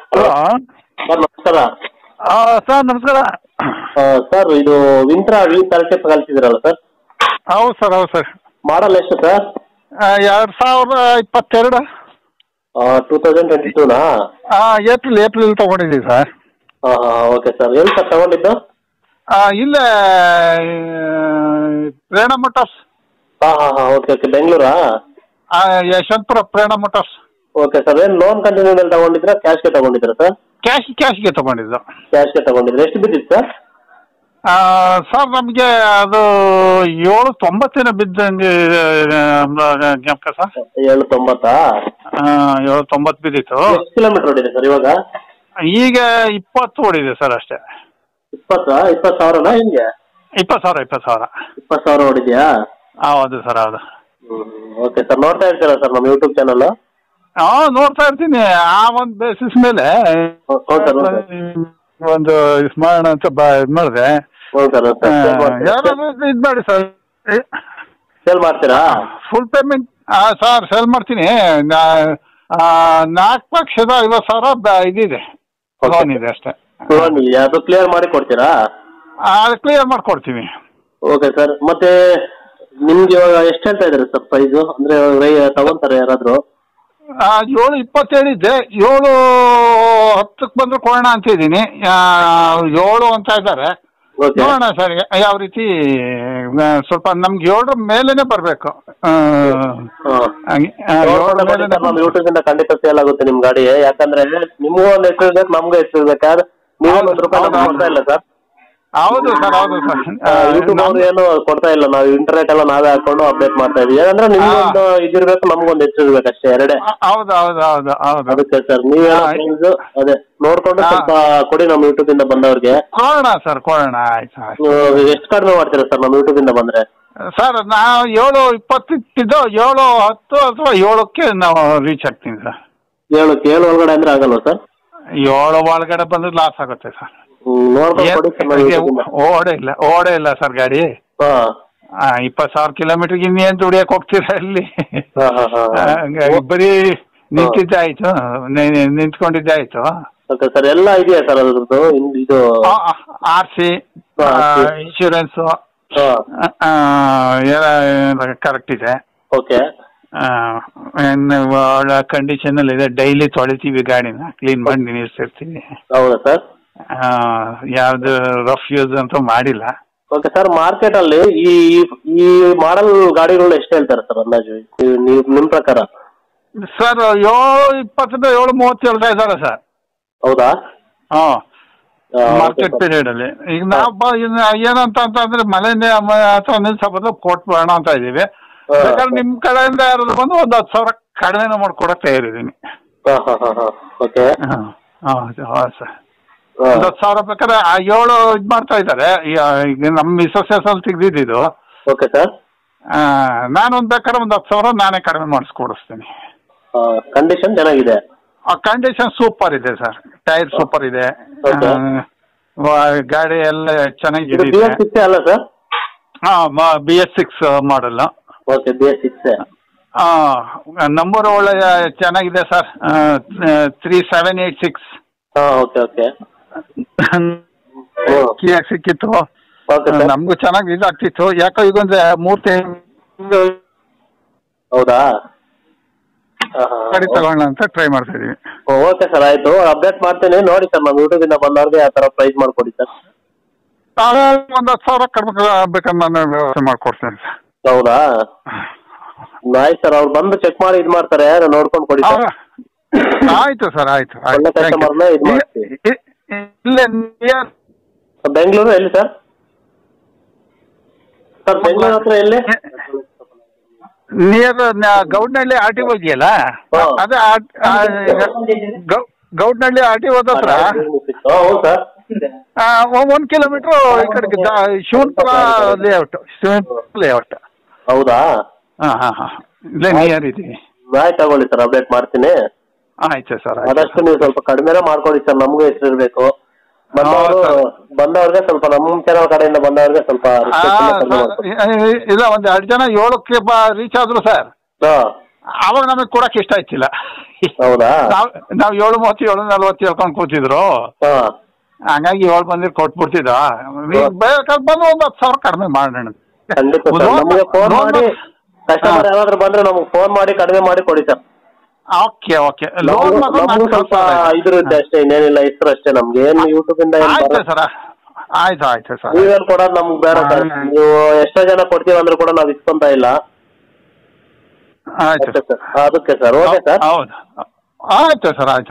Hello sir ನಮಸ್ಕಾರ sir ನಮಸ್ಕಾರ ಆ, ಸರ್ ಇದು ವಿಂಟ್ರಾ ವಿ ತರ್ಟಿ ಕಳಿಸಿದಿರಲ್ಲ ಸರ್ ಹೌದು ಸರ್ ಹೌದು ಸರ್ ಮಾಡಲ್ ಎಷ್ಟು ಸರ್ ಎರಡು ಸಾವಿರದ ಇಪ್ಪತ್ತೆರಡು ಟೂ ತೌಸಂಡ್ ಟ್ವೆಂಟಿ ಟೂನಾ ಏಪ್ರಿಲ್ ಏಪ್ರಿಲ್ ತೊಗೊಂಡಿದ್ದೀವಿ ಸರ್ ಹಾಂ ಹಾಂ ಓಕೆ ಸರ್ ಎಲ್ಲಿ ಸರ್ ತಗೊಂಡಿದ್ದು ಆ, ಇಲ್ಲೇ ಪ್ರೇಣ ಮೋಟರ್ಸ್ ಹಾಂ ಹಾಂ ಹಾಂ ಓಕೆ ಓಕೆ ಬೆಂಗಳೂರಾ ಯಶವಂತಪುರ ಪ್ರೇಣ ಮೋಟರ್ಸ್ ಓಕೆ ಸರ್ ಏನು ಲೋನ್ ಕಂಟಿನ್ಯೂ ಮೇಲೆ ತಗೊಂಡಿದ್ರಾ ಕ್ಯಾಶ್ಗೆ ತಗೊಂಡಿದ್ದೀರಾ ಸರ್ ಕ್ಯಾಶ್ ಕ್ಯಾಶ್ಗೆ ತೊಗೊಂಡಿದ್ದು ಕ್ಯಾಶ್ಗೆ ತಗೊಂಡಿದ್ರೆ ಎಷ್ಟು ಬಿದ್ದಿತ್ತು ಸರ್ ಆ, ಸರ್ ನಮಗೆ ಅದು ಏಳು ತೊಂಬತ್ತಿನ ಬಿದ್ದಂಗೆ ಜ್ಞಾಪಕ ಸರ್ ಏಳು ತೊಂಬತ್ತಾ ಆ, ಏಳು ತೊಂಬತ್ತು ಬಿದ್ದಿತ್ತು ಎಷ್ಟು ಕಿಲೋಮೀಟರ್ ಹೊಡಿದೆ ಸರ್ ಇವಾಗ ಈಗ ಇಪ್ಪತ್ತು ಓಡಿದೆ ಸರ್ ಅಷ್ಟೇ ಇಪ್ಪತ್ತಾ ಇಪ್ಪತ್ತು ಸಾವಿರನಾ ಹಿಂಗೆ ಇಪ್ಪತ್ತು ಸಾವಿರ ಇಪ್ಪತ್ತು ಸಾವಿರ ಇಪ್ಪತ್ತು ಸಾವಿರ ಹೊಡಿದ್ಯಾ ಹೌದು ಸರ್ ಹೌದು ಓಕೆ ಸರ್ ನೋಡ್ತಾ ಇರ್ತೀರಾ ಸರ್ ನಮ್ಮ ಯೂಟ್ಯೂಬ್ ಚಾನಲ್ ಹಾಂ ನೋಡ್ತಾ ಇರ್ತೀನಿ ಆ ಒಂದು ಬೇಸಿಸ್ ಮೇಲೆ ಹೌ- ಹೌದು ಸರ್, ಹೌದು. ಒಂದು ಇದ್ ಮಾಡೋಣ ಅಂತ ಬಾ ಇದು ಮಾಡಿದೆ ಹೌದು ಸರ್ ಯಾರಾದ್ರೂ ಇದು ಮಾಡಿ ಸರ್ ಸೇಲ್ ಮಾಡ್ತೀರಾ ಫುಲ್ ಪೇಮೆಂಟ್ ಸರ್ ಸೇಲ್ ಮಾಡ್ತೀನಿ ನಾ- ಆ, ನಾಲ್ಕು ಲಕ್ಷದ ಐವತ್ತು ಸಾವಿರ ಬ- ಇದಿದೆ Okay. ಲೋನ್ ಇದೆ ಅಷ್ಟೇ ಲೋನ್ ಇದೆಯಾ ಅದು ಕ್ಲಿಯರ್ ಮಾಡಿ ಕೊಡ್ತೀರಾ ಅದು ಕ್ಲಿಯರ್ ಮಾಡ್ಕೊಡ್ತೀವಿ ಓಕೆ ಸರ್ ಮತ್ತೆ ನಿಮ್ಗೆ ಇವಾಗ ಎಷ್ಟು ಹೇಳ್ತಾ ಇದ್ದಾರೆ ಸರ್ ಪ್ರೈಸು ಅಂದ್ರೆ ರೈ ತಗೊಂತಾರೆ ಯಾರಾದ್ರು ಆ, ಏಳು ಇಪ್ಪತ್ತೇಳು ಇದೆ ಏಳು ಹತ್ತಕ್ಕೆ ಬಂದ್ರೆ ಕೊಡೋಣ ಅಂತ ಇದ್ದೀನಿ ಆ, ಏಳು ಅಂತ ಇದ್ದಾರೆ ಓಕೆ ನೋಡೋಣ ಸರ್ ಯಾವ ರೀತಿ ಆ, ಸ್ವಲ್ಪ ನಮ್ಗೆ ಏಳರ ಮೇಲೇನೆ ಬರಬೇಕು ನಮ್ಮ ಯೂಟ್ಯೂಬ್ ಇಂದ ಖಂಡಿತ ಸೇಲ್ ಆಗುತ್ತೆ ನಿಮ್ ಗಾಡಿ ಯಾಕಂದ್ರೆ ನಿಮ್ಗೂ ಒಂದು ಹೆಸರು ಇರ್ಬೇಕು ನಮ್ಗೂ ಹೆಸರು ಇರ್ಬೇಕಾದ್ರೆ ನೀವು ಒಂದು ರೂಪಾಯಿ ನಮ್ಗೆ ಕೊಡ್ತಾ ಇಲ್ಲ ಸರ್ ಹೌದು ಸರ್ ಹೌದು ಸರ್ ಯೂಟ್ಯೂಬ್ ಅವ್ರು ಏನು ಕೊಡ್ತಾ ಇಲ್ಲ ನಾವು ಇಂಟರ್ನೆಟ್ ಎಲ್ಲ ನಾವೇ ಹಾಕೊಂಡು ಅಪ್ಡೇಟ್ ಮಾಡ್ತಾ ಇದೀವಿ ಯಾಕಂದ್ರೆ ನಿಮ್ಗೊಂದು ಇದಿರ್ಬೇಕು ನಮ್ಗೊಂದು ಹೆಸರು ಇರ್ಬೇಕು ಅಷ್ಟೇ ಎರಡೇ ಹೌದು ಹೌದು ಹೌದು ಹೌದು ಅದಕ್ಕೆ ಸರ್ ನೀವೇನೋ ಹಾ. price ಅದೇ ನೋಡ್ಕೊಂಡು ಹಾ. ಸ್ವಲ್ಪ ಕೊಡಿ ನಮ್ಮ ಯೂಟ್ಯೂಬ್ ಇಂದ ಬಂದವ್ರಿಗೆ ಕೊಡೋಣ ಸರ್ ಕೊಡೋಣ ಆಯ್ತು ಆಯ್ತು ಎಷ್ಟು ಕಡಿಮೆ ಮಾಡ್ತೀರಾ ಸರ್ ನಮ್ಮ ಯೂಟ್ಯೂಬ್ ಇಂದ ಬಂದ್ರೆ ಸರ್ ನಾವು ಏಳು ಇಪ್ಪತ್ತಿದ್ದು ಏಳು ಹತ್ತು ಅಥವಾ ಏಳಕ್ಕೆ ನಾವು ರೀಚ್ ಆಗ್ತೀನಿ ಸರ್ ಏಳು ಏಳು ಒಳಗಡೆ ಅಂದ್ರೆ ಆಗಲ್ವಾ ಸರ್ ಏಳು ಒಳಗಡೆ ಬಂದ್ರೆ ಲಾಸ್ ಆಗುತ್ತೆ ಸರ್ ನೋಡ್ಕೊಂಡು ಕೊಡಿ ಸರ್ ನಮ್ಮ ಯೂಟ್ಯೂಬ್ ಇಂದ ಓಡೇ ಇಲ್ಲ ಓಡೇ ಇಲ್ಲ ಸರ್ ಗಾಡಿ ಹಾ ಇಪ್ಪತ್ತು ಸಾವಿರ ಕಿಲೋಮೀಟರ್ಗೆ ಇನ್ನೇನು ದುಡಿಯಕ್ಕೆ ಹೋಗ್ತೀರಾ ಅಲ್ಲಿ ಹಾ, ಹಾ, ಹಾ. ಹಂಗಾಗಿ ಬರೀ ನಿಂತಿದ್ದೆ ಆಯ್ತು ನಿ- ನಿಂತ್ಕೊಂಡಿದ್ದೆ ಆಯ್ತು ಓಕೆ ಸರ್ ಎಲ್ಲ ಇದೆಯಾ ಸರ್ ಅದ್ರದ್ದು ಇನ್- ಇದು ಆರ್ ಸಿ ಹಾ, RC. ಇನ್ಶೂರೆನ್ಸು ಹಾ ಎಲ್ಲ ಕರೆಕ್ಟ್ ಇದೆ ಓಕೆ ಒಳ್ಳೆ ಕಂಡೀಷನಲ್ಲಿ ಇದೆ ಡೈಲಿ ತೊಳಿತೀವಿ ಗಾಡಿನ ಕ್ಲೀನ್ ಮಾಡಿ ನಿಲ್ಲಿಸ್ತಿರ್ತೀವಿ ಹೌದಾ ಸರ್ ಯಾವ್ದು ರಫ್ ಯೂಸ್ ಅಂತೂ ಮಾಡಿಲ್ಲ ಓಕೆ ಸರ್ ಮಾರ್ಕೆಟ್ ಅಲ್ಲಿ ಈ ಈ ಮಾಡೆಲ್ ಗಾಡಿಗಳು ಎಷ್ಟು ಹೇಳ್ತಾರೆ ಸರ್ ಅಂದಾಜು ನೀವು ನೀವು ನಿಮ್ಮ ಪ್ರಕಾರ ಸರ್ ಏಳು ಇಪ್ಪತ್ತರಿಂದ ಏಳು ಮೂವತ್ತು ಹೇಳ್ತಾ ಇದ್ದಾರೆ ಸರ್ ಹೌದಾ ಹಾಂ ಆ, okay ಮಾರ್ಕೆಟ್ sir. ಪೀರಿಯಡ್ ಅಲ್ಲಿ ಈಗ ನಾವು ಬ- ಇನ್ನು ಏನಂತ ಅಂತಂದ್ರೆ ಮಳೆನೇ ಅಥವಾ ನಿಲ್ಸಬಹುದು ಕೊಟ್ಟು ಬೇಡ ಅಂತ ಇದೀವಿ ಹಾ. ಬೇಕಾದ್ರೆ ನಿಮ್ಮ ಕಡೆಯಿಂದ ಯಾರಾದ್ರು ಬಂದು ಒಂದು ಹತ್ತು ಸಾವಿರ ಕಡಿಮೆನ ಮಾಡ್ಕೊಡಕ್ಕೆ ತಯಾರಿದ್ದೀನಿ ಹಾ ಹಾ ಹಾ ಹಾ ಓಕೆ ಹಾಂ ಹಾಂ ಹಾಂ ಸರ್ ಒಂದು ಹತ್ತು ಸಾವಿರ ಬೇಕಾದ್ರೆ ಆ ಏಳು ಇದು ಮಾಡ್ತಾ ಇದ್ದಾರೆ ಈಗ ನಮ್ಮ ಮಿಸಸ್ ಅಲ್ಲಿ ತೆಗ್ದಿದ್ದು ಓಕೆ ಸರ್ ನಾನು ಒಂದು ಬೇಕಾದ್ರೆ ಒಂದು ಹತ್ತು ಸಾವಿರ ನಾನೇ ಕಡಿಮೆ ಮಾಡಿಸ್ಕೊಡಿಸ್ತೀನಿ ಕಂಡೀಷನ್ ಚೆನ್ನಾಗಿದೆ ಆ ಕಂಡೀಷನ್ ಸೂಪರ್ ಇದೆ ಸರ್ ಟೈರ್ ಸೂಪರ್ ಇದೆ Okay. ಆ, ವ- ಗಾಡಿ ಎಲ್ಲ ಇದು ಬಿ ಚೆನ್ನಾಗಿದೆ ಎಸ್ ಸಿಕ್ಸ್ ಅಲ್ಲ ಸರ್ ಹಾಂ B S six model okay B S six number ಒಳ್ಳೆ ಚೆನ್ನಾಗಿದೆ sir three seven eight six ಹಾ ಓಕೆ ಓಕೆ ಕಿಯಾಗಿ ಸಿಕ್ಕಿತ್ತು ಓಕೆ ಸರ್ ನಮಗೂ ಚೆನ್ನಾಗಿ ಇದಾಗ್ತಿತ್ತು ಯಾಕೋ ಈಗೊಂದು ಮೂರು ತಿಂಗಳು ಹೌದಾ ಹಾ, ಹಾ, ಗಾಡಿ ಹಾ. ತಗೋಣ ಅಂತ ಟ್ರೈ ಮಾಡ್ತಾ ಇದೀವಿ ಓಕೆ ಸರ್ ಆಯ್ತು ಅಪ್ಡೇಟ್ ಮಾಡ್ತೀನಿ ನೋಡಿ ಸರ್ ನಮ್ಮ ಯೂಟ್ಯೂಬ್ ಇಂದ ಬಂದವ್ರಿಗೆ ಆ ಥರ ಪ್ರೈಸ್ ಮಾಡ್ಕೊಡಿ ಸರ್ ಒಂದು ಹತ್ತು ಸಾವಿರ ಕಡಿಮೆ ಬೇಕಂದ್ರೆ ನಾನು ವ್ಯವಸ್ಥೆ ಮಾಡ್ಕೊಡ್ತೇನೆ ಸರ್ ಹೌದಾ ಆಯ್ತು ಸರ್ ಅವ್ರು ಬಂದು ಚೆಕ್ ಮಾಡಿ ಇದು ಮಾಡ್ತಾರೆ ನಾನು ನೋಡ್ಕೊಂಡು ಕೊಡಿ ಸರ್ ಅವ್ರ- ಆಯ್ತು ಸರ್ ಆಯ್ತು ಆಯ್ತು ಒಳ್ಳೆ Thank you. customer ನ ಇದ್ ಇಲ್ಲ- ಮಾಡ್ತೀವಿ. ಇ- ಇ- ಇಲ್ಲೇ ನಿಯರ್ ಬೆಂಗಳೂರು ಎಲ್ಲಿ ಸರ್ ಸರ್ ಬೆಂಗಳೂರು ಹತ್ರ ಎಲ್ಲಿ ನಿಯರ್ ಗೌಡ್ನಹಳ್ಳಿ ಆರ್ ಟಿ ಇದೆಯಲ್ಲ ಹಾ. ಅದೇ ಗೌಡ್ನಹಳ್ಳಿ ಆರ್ ಟಿ ಹತ್ರ ಹಾ, ಹೌದು ಸರ್ ಒಂದು ಕಿಲೋಮೀಟ್ರ್ ಈ ಕಡೆಗೆ ದ- ಶಿವನ್ಪುರ ಲೇಔಟ್ ಶಿವನ್ಪುರ ಲೇಔಟ್ ಹೌದಾ ಹಾಂ ಹಾಂ ಹಾಂ ಇಲ್ಲೇ ನಿಯರ್ ಇದೀವಿ ಆಯ್ತು ತಗೊಳ್ಳಿ ಸರ್ ಅಪ್ಡೇಟ್ ಮಾಡ್ತೀನಿ ಆಯ್ತು ಸರ್ ಆಯ್ತು ಆದಷ್ಟು ನೀವು ಸ್ವಲ್ಪ ಕಡಿಮೆನೇ ಮಾಡ್ಕೊಡಿ ಸರ್ ನಮಗೂ ಹೆಸರು ಇರಬೇಕು ಬಂದವರು ಹಾ, ಬಂದವ್ರಿಗೆ ಸ್ವಲ್ಪ ನಮ್ಮ ಚಾನಲ್ ಕಡೆಯಿಂದ ಬಂದವ್ರಿಗೆ ಸ್ವಲ್ಪ ಆ, respect ಇಂದ ಕಡಿಮೆ ಮಾಡ್ಕೊಡಿ. ಸರ್, ಇಲ್ಲ ಒಂದು ಎರಡು ಜನ ಏಳಕ್ಕೆ ಬ ರೀಚ್ ಆದ್ರು ಸರ್ ಹಾ ಅವಾಗ ನಮಗೆ ಕೊಡಕ್ಕೆ ಇಷ್ಟ ಆಯ್ತಿಲ್ಲ ಹೌದಾ ನಾವು ನಾವು ಏಳು ಮೂವತ್ತು ಏಳು ನಲ್ವತ್ತು ಹೇಳ್ಕೊಂಡು ಕೂತಿದ್ರು ಹಾ ಹಂಗಾಗಿ ಏಳು ಬಂದಿರ್ ಕೊಟ್ಬಿಡ್ತಿದ್ದ ಈಗ ಬೇಕಾದ್ರೆ ಬಂದು ಒಂದು ಹತ್ತು ಸಾವಿರ ಕಡಿಮೆ ಮಾಡೋಣ ಖಂಡಿತ ಸರ್ ನಮಗೆ ಫೋನ್ ಮಾಡಿ ಕಸ್ಟಮರ್ ಯಾರಾದ್ರೂ ಬಂದ್ರೆ ನಮಗೆ ಫೋನ್ ಮಾಡಿ ಕಡಿಮೆ ಮಾಡಿ ಕೊಡಿ ಸರ್ ಓಕೆ ಓಕೆ ಲೋನ್ ನಮಗೂ ಸ್ವಲ್ಪ ಇದ್ರ ಇದ್ದೆ ಅಷ್ಟೇ ಇನ್ನೇನಿಲ್ಲ ಹೆಸರು ಅಷ್ಟೇ ನಮ್ಗೆ ಏನು ಯೂಟ್ಯೂಬ್ ಇಂದ ಏನ್ ಆಯ್ತು ಬರಲ್ಲ. ಸರ್ ಆಯ್ತು ಆಯ್ತು ಸರ್ ನೀವೇನ್ ಕೊಡೋದು ನಮ್ಗೆ ಬೇಡ ಸರ್ ಹಾ. ನೀವು ಎಷ್ಟೋ ಜನ ಕೊಡ್ತೀವಿ ಅಂದ್ರೂ ಕೂಡ ನಾವು ಇಸ್ಕೊಂತ ಇಲ್ಲ ಆಯ್ತು ಅಷ್ಟೇ ಸರ್ ಅದಕ್ಕೆ ಸರ್ ಓಕೆ ಸರ್ ಹೌದು ಆಯ್ತು ಸರ್ ಆಯ್ತು